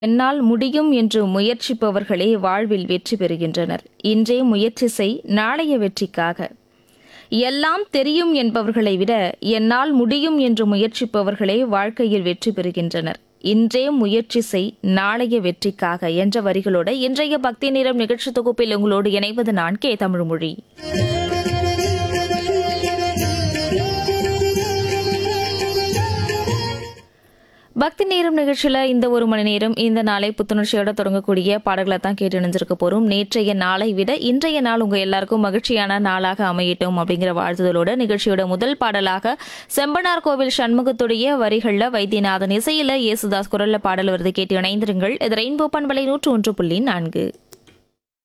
என்னால் முடியும் என்று முயற்சிப்பவர்களே வாழ்வில் வெற்றி பெறுகின்றனர் இன்றே முயற்சி செய் நாளைய வெற்றிக்காக எல்லாம் தெரியும் என்பவர்களை விட என்னால் முடியும் என்று முயற்சிப்பவர்களே வாழ்க்கையில் வெற்றி பெறுகின்றனர் இன்றே முயற்சி செய் நாளைய வெற்றிக்காக என்ற வரிகளோடு இன்றைய பக்தி நேரம் நிகழ்ச்சி தொகுப்பில் உங்களோடு இணைவது நான் கே தமிழ்மொழி பக்தி நேரம் நிகழ்ச்சியில் இந்த ஒரு மணி நேரம் இந்த நாளை புத்துணர்ச்சியோட தொடங்கக்கூடிய பாடல்களை தான் கேட்டு இணைஞ்சிருக்க போகிறோம் நேற்றைய நாளை விட இன்றைய நாள் உங்கள் எல்லாருக்கும் மகிழ்ச்சியான நாளாக அமையட்டும் அப்படிங்கிற வாழ்த்துதலோட நிகழ்ச்சியோட முதல் பாடலாக செம்பனார் கோவில் சண்முகத்துடைய வரிகளில் வைத்தியநாதன் இசையில் இயேசுதாஸ் குரல்ல பாடல் வருது கேட்டு இணைந்திருங்கள் இது ரெயின்போ பண்பலை நூற்று ஒன்று புள்ளி நான்கு